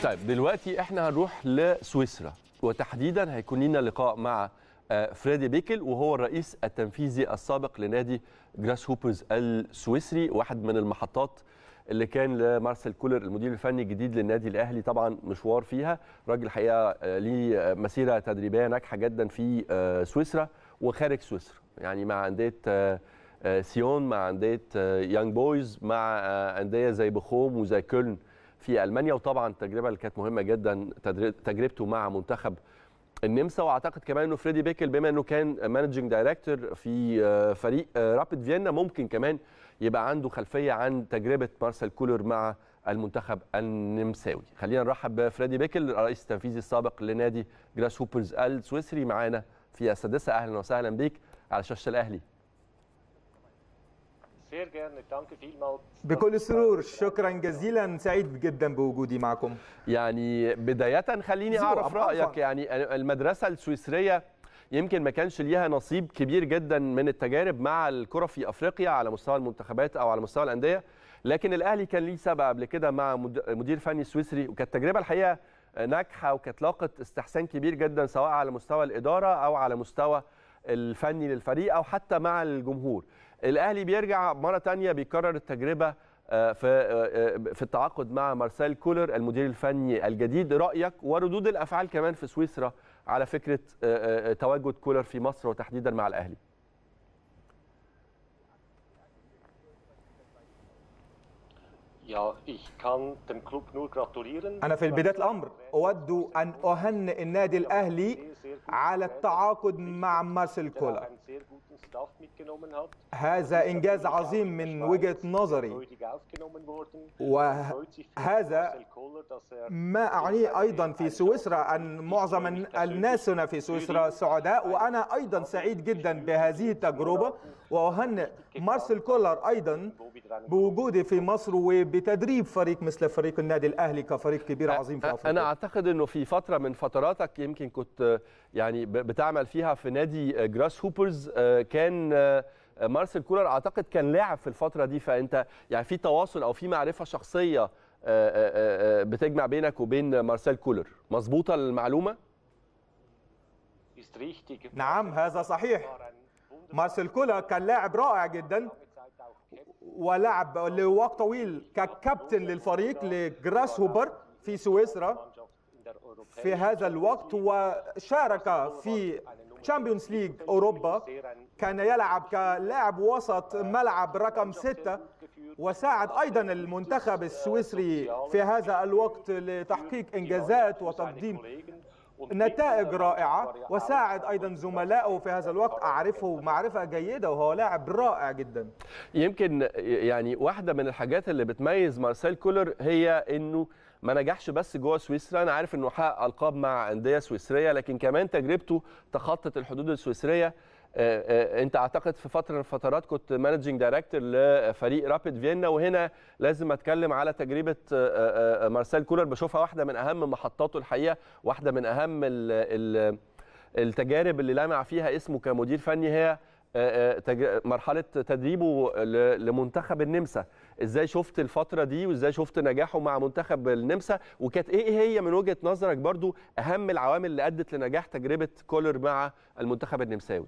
طيب دلوقتي احنا هنروح لسويسرا وتحديدا هيكون لنا لقاء مع آه، فريدي بيكل وهو الرئيس التنفيذي السابق لنادي جراس هوبرز السويسري واحد من المحطات اللي كان لمارسيل كولر المدير الفني الجديد للنادي الاهلي طبعا مشوار فيها راجل الحقيقه آه، ليه آه، مسيره تدريبيه ناجحه جدا في آه، سويسرا وخارج سويسرا يعني مع انديه آه، آه، سيون مع انديه آه، يانج بويز مع آه، انديه زي بخوم وزي كولن في المانيا وطبعا التجربه اللي كانت مهمه جدا تدري- تجربته مع منتخب النمسا واعتقد كمان انه فريدي بيكل بما انه كان مانجنج دايركتور في آه، فريق آه، رابيد فيينا ممكن كمان يبقى عنده خلفيه عن تجربه مارسيل كولر مع المنتخب النمساوي خلينا نرحب بفريدي بيكل الرئيس التنفيذي السابق لنادي جراس هوبرز السويسري معانا في السادسه اهلا وسهلا بيك على شاشه الاهلي Sehr gerne, danke vielmals. بكل سرور شكرا جزيلا سعيد جدا بوجودي معكم يعني بداية خليني زو، أعرف عفواً. رأيك يعني المدرسة السويسرية يمكن ما كانش ليها نصيب كبير جدا من التجارب مع الكرة في أفريقيا على مستوى المنتخبات أو على مستوى الأندية لكن الأهلي كان ليه سبق قبل كده مع مد- مدير فني سويسري وكانت تجربة الحقيقة ناجحة وكانت لاقت استحسان كبير جدا سواء على مستوى الإدارة أو على مستوى الفني للفريق أو حتى مع الجمهور الأهلي بيرجع مرة تانية بيكرر التجربة آه، في آه، آه، في التعاقد مع مارسيل كولر المدير الفني الجديد رايك وردود الافعال كمان في سويسرا على فكره آه، آه، تواجد كولر في مصر وتحديدا مع الاهلي Ja, ich kann dem Club nur gratulieren. أنا في بداية الأمر أود أن أهنئ النادي الأهلي على التعاقد مع مارسيل der auch كولر einen sehr guten Staff mitgenommen hat. هذا إنجاز عظيم من وجهة نظري Freudig aufgenommen worden. وهذا Freut sich für Marcel Koller, dass er ما أعنيه أيضا في سويسرا أن معظم الناس هنا في سويسرا سعداء وأنا أيضا سعيد جدا بهذه التجربة وأهنئ مارسيل كولر أيضا بوجودي في مصر وبتدريب فريق مثل فريق النادي الأهلي كفريق كبير عظيم في انا أفريقيا اعتقد انه في فتره من فتراتك يمكن كنت آه، يعني ب- بتعمل فيها في نادي آه، جراس هوبرز آه، كان آه، مارسيل كولر اعتقد كان لاعب في الفتره دي فانت يعني في تواصل او في معرفه شخصيه آه، آه، آه، بتجمع بينك وبين مارسيل كولر مظبوطه المعلومه ist richtig. نعم هذا صحيح War ein wunderbarer مارسيل كولر كان لاعب رائع جدا Zeit auch Captain ولعب لوقت طويل ككابتن للفريق لجراس هوبر في سويسرا Mannschaft in der europäischen في هذا الوقت وشارك في تشامبيونز ليج اوروبا كان يلعب كلاعب وسط ملعب رقم ستة وساعد ايضا المنتخب السويسري في هذا الوقت لتحقيق انجازات وتقديم نتائج رائعة وساعد أيضا زملائه في هذا الوقت أعرفه معرفة جيدة وهو لاعب رائع جدا يمكن يعني واحدة من الحاجات اللي بتميز مارسيل كولر هي انه ما نجحش بس جوه سويسرا انا عارف انه حقق القاب مع انديه سويسريه لكن كمان تجربته تخطت الحدود السويسريه آه، آه، انت اعتقد في فتره من الفترات كنت مانجنج دايركتور لفريق رابيد فيينا وهنا لازم اتكلم على تجربه آه، آه، مارسيل كولر بشوفها واحده من اهم محطاته الحقيقه واحده من اهم ال ال التجارب اللي لمع فيها اسمه كمدير فني هي آه، آه، تج- مرحله تدريبه ل- لمنتخب النمسا ازاي شفت الفتره دي وازاي شفت نجاحه مع منتخب النمسا وكانت ايه هي من وجهه نظرك برضو اهم العوامل اللي ادت لنجاح تجربه كولر مع المنتخب النمساوي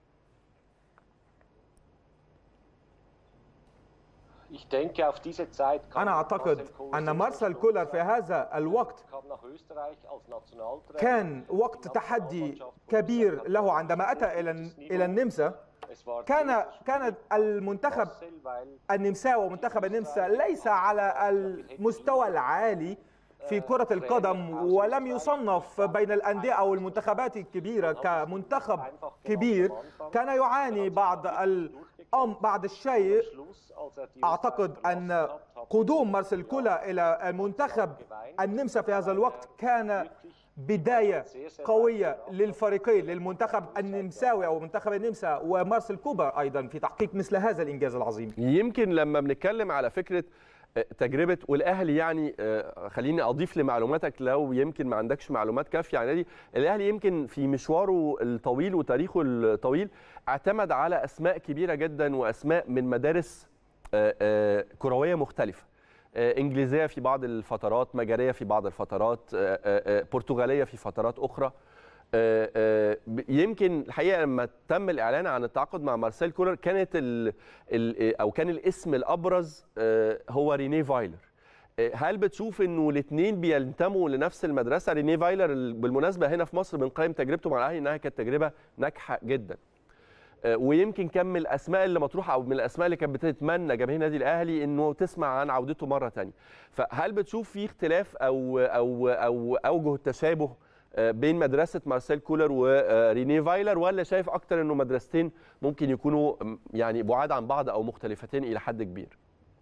Ich denke, auf diese Zeit kam أنا أعتقد Marcel Koller أن sehr مارسيل gut كولر في هذا الوقت kam nach Österreich als Nationaltrainer. كان وقت تحدي كبير له عندما أتى إلى إلى النمسا Es war كان sehr كان المنتخب Marcel, weil النمساوي ومنتخب النمسا ليس على المستوى العالي في كرة القدم ولم يصنف بين الأندية أو المنتخبات الكبيرة كمنتخب كبير كان يعاني بعض الأم بعض الشيء Schluss, als er die أعتقد Österreich أن verlassen hat, hat قدوم مارسيل كولا إلى المنتخب النمسا في هذا الوقت كان بداية قوية للفريقين للمنتخب النمساوي أو منتخب النمسا ومارسيل كوبر أيضا في تحقيق مثل هذا الإنجاز العظيم يمكن لما بنتكلم على فكره آه، تجربه والاهلي يعني آه، خليني اضيف لمعلوماتك لو يمكن ما عندكش معلومات كافيه عن النادي الاهلي يمكن في مشواره الطويل وتاريخه الطويل اعتمد على اسماء كبيره جدا واسماء من مدارس آه، آه، كرويه مختلفه آه، انجليزيه في بعض الفترات مجريه في بعض الفترات آه، آه، آه، برتغاليه في فترات اخرى آه، آه، ب- يمكن الحقيقه لما تم الاعلان عن التعاقد مع مارسيل كولر كانت ال ال او كان الاسم الابرز آه، هو رينيه فايلر آه، هل بتشوف انه الاثنين بينتموا لنفس المدرسه رينيه فايلر ال- بالمناسبه هنا في مصر بنقيم تجربته مع الاهلي انها كانت تجربه ناجحه جدا آه، ويمكن كان من الاسماء اللي مطروحه او من الاسماء اللي كانت بتتمنى جماهير النادي الاهلي انه تسمع عن عودته مره ثانيه فهل بتشوف في اختلاف او او او اوجه التشابه آه، بين مدرسه مارسيل كولر ورينيه فايلر ولا شايف اكتر انه مدرستين ممكن يكونوا م، يعني بعاد عن بعض او مختلفتين الى حد كبير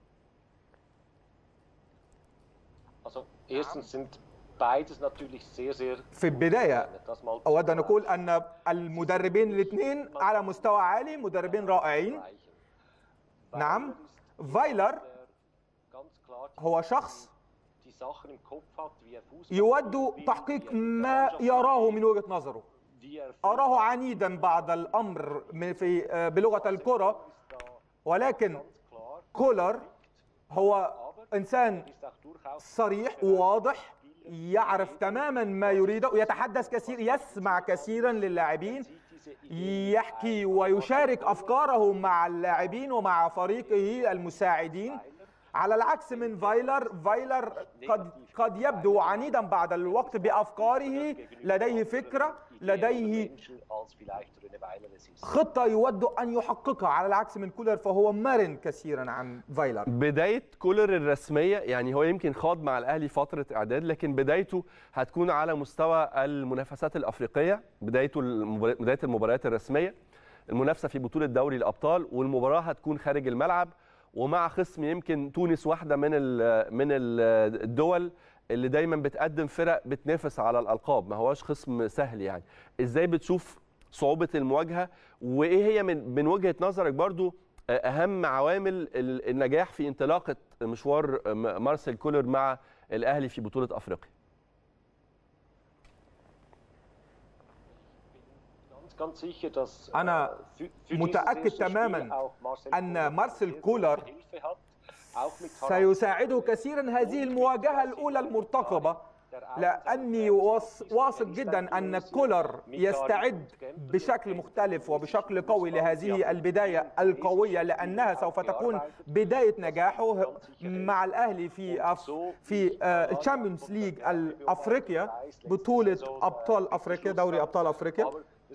Also erstens sind beides natürlich sehr, sehr في البداية das mal أود أن أقول أن المدربين الاثنين على مستوى عالي مدربين رائعين نعم فايلر هو شخص يود تحقيق ما يراه من وجهة نظره أراه عنيدا بعض الأمر من- في بلغة الكرة ولكن كولر هو إنسان صريح وواضح يعرف تماما ما يريده يتحدث كثير يسمع كثيرا للاعبين يحكي ويشارك افكاره مع اللاعبين ومع فريقه المساعدين على العكس من فايلر فايلر قد قد يبدو عنيدا بعد الوقت بافكاره لديه فكره لديه خطه يود ان يحققها على العكس من كولر فهو مرن كثيرا عن فايلر بدايه كولر الرسميه يعني هو يمكن خاض مع الاهلي فتره اعداد لكن بدايته هتكون على مستوى المنافسات الافريقيه بدايته المبار- بدايه المباريات الرسميه المنافسه في بطوله دوري الابطال والمباراه هتكون خارج الملعب ومع خصم يمكن تونس واحده من ال من ال الدول اللي دايما بتقدم فرق بتنافس على الالقاب ما هواش خصم سهل يعني ازاي بتشوف صعوبه المواجهه وايه هي من من وجهه نظرك برضو اهم عوامل ال- النجاح في انطلاقه مشوار م- مارسيل كولر مع الاهلي في بطوله افريقيا أنا متأكد تماما أن مارسيل كولر سيساعده كثيرا هذه المواجهة الأولى المرتقبة لأني واث- واثق جدا أن كولر يستعد بشكل مختلف وبشكل قوي لهذه البداية القوية لأنها سوف تكون بداية نجاحه مع الأهلي في أف في الشامبيونز ليج الأفريقيا بطولة أبطال أفريقيا دوري أبطال أفريقيا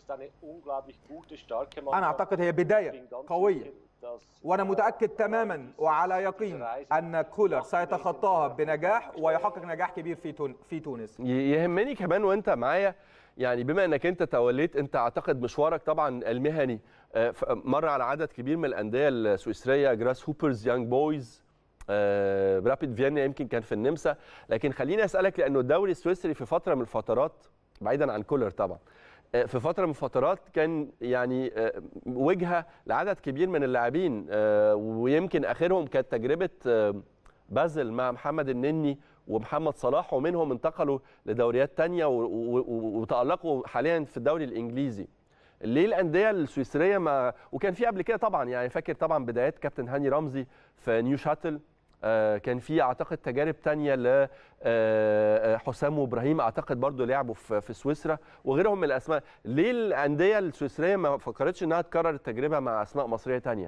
أنا أعتقد هي بداية قوية وأنا متأكد تماما وعلى يقين أن كولر سيتخطاها بنجاح ويحقق نجاح كبير في تون- في تونس ي- يهمني كمان وانت معايا يعني بما انك انت توليت انت اعتقد مشوارك طبعا المهني آه، ف- مر على عدد كبير من الانديه السويسريه جراس هوبرز يانج بويز آه، رابيد فيينا يمكن كان في النمسا لكن خليني اسالك لانه الدوري السويسري في فتره من الفترات بعيدا عن كولر طبعا آه، في فتره من الفترات كان يعني آه، وجهه لعدد كبير من اللاعبين آه، ويمكن اخرهم كانت تجربه آه، بازل مع محمد النني ومحمد صلاح ومنهم انتقلوا لدوريات تانية و- و- و- وتألقوا حاليا في الدوري الإنجليزي ليه الأندية السويسرية ما وكان في قبل كده طبعا يعني فاكر طبعا بدايات كابتن هاني رمزي في نيو شاتل آه، كان في اعتقد تجارب تانية ل آه، حسام وابراهيم اعتقد برضو لعبوا في في سويسرا وغيرهم من الاسماء ليه الانديه السويسريه ما فكرتش انها تكرر التجربه مع اسماء مصريه تانية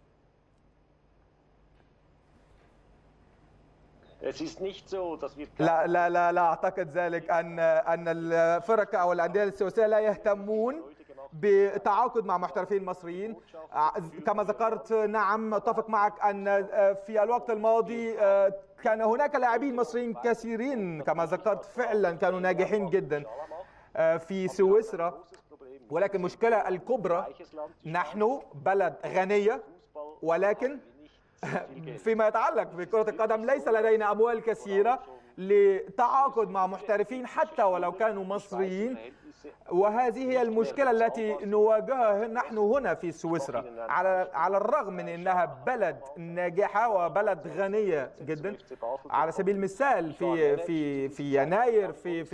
لا لا لا لا اعتقد ذلك ان ان الفرق او الانديه السويسريه لا يهتمون بتعاقد مع محترفين مصريين ع- كما ذكرت نعم اتفق معك ان في الوقت الماضي كان هناك لاعبين مصريين كثيرين كما ذكرت فعلا كانوا ناجحين جدا في سويسرا ولكن المشكله الكبرى نحن بلد غنيه ولكن فيما يتعلق بكرة القدم ليس لدينا أموال كثيرة لتعاقد مع محترفين حتى ولو كانوا مصريين وهذه هي المشكلة التي نواجهها نحن هنا في سويسرا على على الرغم من انها بلد ناجحة وبلد غنية جدا على سبيل المثال في في في يناير في في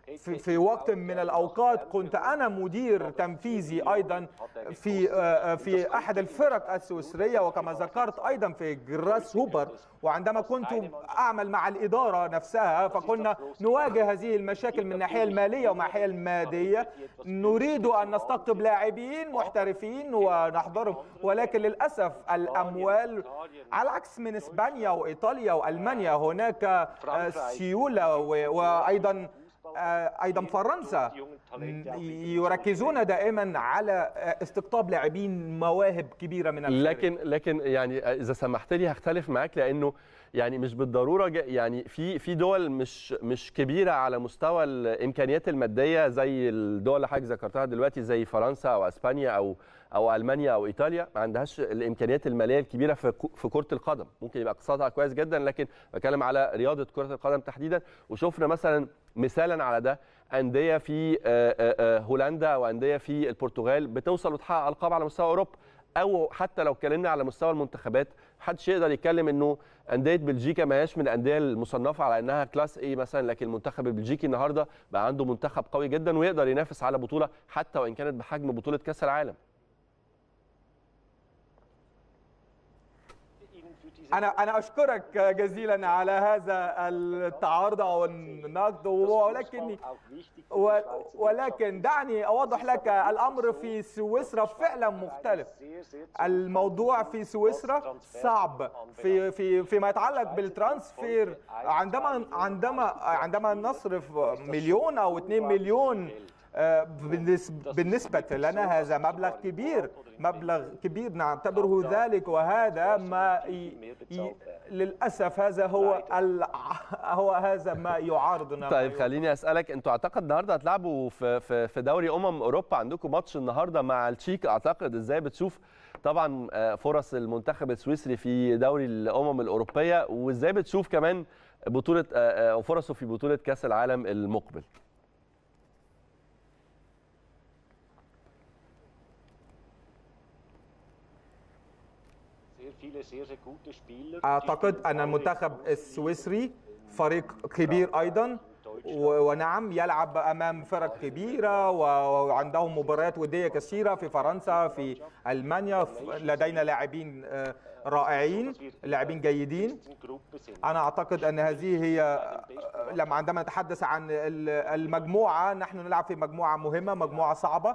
في, في وقت من الاوقات كنت انا مدير تنفيذي ايضا في آه، في احد الفرق السويسريه وكما ذكرت ايضا في جراس هوبر وعندما كنت اعمل مع الاداره نفسها فكنا نواجه هذه المشاكل من الناحيه الماليه ومن الناحيه الماديه نريد ان نستقطب لاعبين محترفين ونحضرهم ولكن للاسف الاموال على العكس من اسبانيا وايطاليا والمانيا هناك آه، سيوله و- وايضا آه، ايضا فرنسا يركزون دائما على استقطاب لاعبين مواهب كبيره من الخارج لكن لكن يعني اذا سمحت لي هختلف معاك لانه يعني مش بالضروره ج- يعني في في دول مش مش كبيره على مستوى الامكانيات الماديه زي الدول اللي حضرتك ذكرتها دلوقتي زي فرنسا او اسبانيا او او المانيا او ايطاليا ما عندهاش الامكانيات الماليه الكبيره في كو- في كره القدم ممكن يبقى اقتصادها كويس جدا لكن بتكلم على رياضه كره القدم تحديدا وشفنا مثلا مثالا على ده انديه في آه، آه، آه، هولندا وانديه في البرتغال بتوصل وتحقق القاب على مستوى اوروبا او حتى لو اتكلمنا على مستوى المنتخبات محدش يقدر يتكلم انه انديه بلجيكا ما هياش من الانديه المصنفه على انها كلاس اي مثلا لكن المنتخب البلجيكي النهارده بقى عنده منتخب قوي جدا ويقدر ينافس على بطوله حتى وان كانت بحجم بطوله كاس العالم انا انا اشكرك جزيلا على هذا التعارض او النقد ولكني و- ولكن دعني اوضح لك الامر في سويسرا فعلا مختلف الموضوع في سويسرا صعب في في فيما يتعلق بالترانسفير عندما عندما عندما نصرف مليون او 2 مليون آه، بالنسبة, بالنسبة لنا هذا مبلغ كبير مبلغ كبير نعتبره ذلك وهذا ما ي... ي... للأسف هذا هو ال... هو هذا ما يعارضنا طيب خليني اسالك انتوا اعتقد النهارده هتلعبوا في في في دوري امم اوروبا عندكم ماتش النهارده مع التشيك اعتقد ازاي بتشوف طبعا آه، فرص المنتخب السويسري في دوري الامم الاوروبيه وازاي بتشوف كمان بطوله آه، آه، فرصه في بطوله كاس العالم المقبل أعتقد أن المنتخب السويسري فريق كبير أيضا و- ونعم يلعب امام فرق كبيره و- وعندهم مباريات وديه كثيره في فرنسا في المانيا ف- لدينا لاعبين آه، رائعين لاعبين جيدين انا اعتقد ان هذه هي آه، لما عندما نتحدث عن ال- المجموعه نحن نلعب في مجموعه مهمه مجموعه صعبه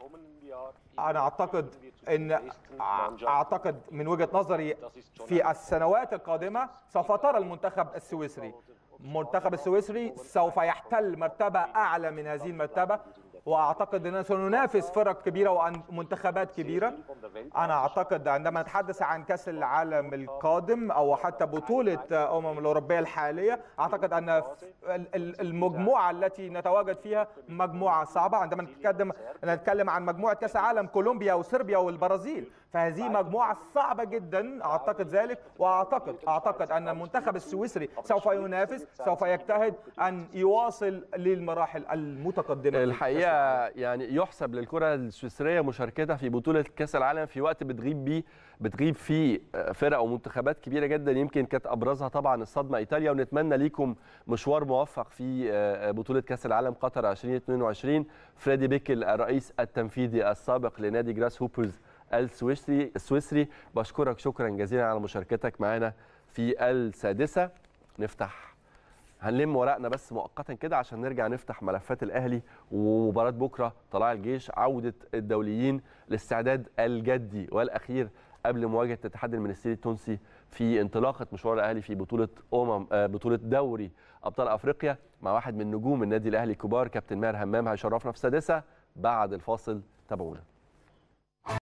انا اعتقد ان اعتقد من وجهه نظري في السنوات القادمه سوف ترى المنتخب السويسري المنتخب السويسري سوف يحتل مرتبه اعلى من هذه المرتبه واعتقد اننا سننافس فرق كبيره ومنتخبات كبيره انا اعتقد عندما نتحدث عن كاس العالم القادم او حتى بطوله امم الاوروبيه الحاليه اعتقد ان ال- ال- المجموعه التي نتواجد فيها مجموعه صعبه عندما نتكلم نتكلم عن مجموعه كاس العالم كولومبيا وصربيا والبرازيل فهذه مجموعه صعبه جدا اعتقد ذلك واعتقد اعتقد ان المنتخب السويسري سوف ينافس سوف يجتهد ان يواصل للمراحل المتقدمه في الحقيقه يعني يحسب للكره السويسريه مشاركتها في بطوله كاس العالم في وقت بتغيب بيه بتغيب فيه فرق ومنتخبات كبيره جدا يمكن كانت ابرزها طبعا الصدمه ايطاليا ونتمنى ليكم مشوار موفق في بطوله كاس العالم قطر 2022 فريدي بيكل الرئيس التنفيذي السابق لنادي جراس هوبرز السويسري السويسري بشكرك شكرا جزيلا على مشاركتك معنا في السادسه نفتح هنلم ورقنا بس مؤقتا كده عشان نرجع نفتح ملفات الاهلي ومباراه بكره طلائع الجيش عوده الدوليين الاستعداد الجدي والاخير قبل مواجهه الاتحاد المنستيري التونسي في انطلاقه مشوار الاهلي في بطوله امم آه، بطوله دوري ابطال افريقيا مع واحد من نجوم النادي الاهلي الكبار كابتن ماهر همام هيشرفنا في السادسه بعد الفاصل تابعونا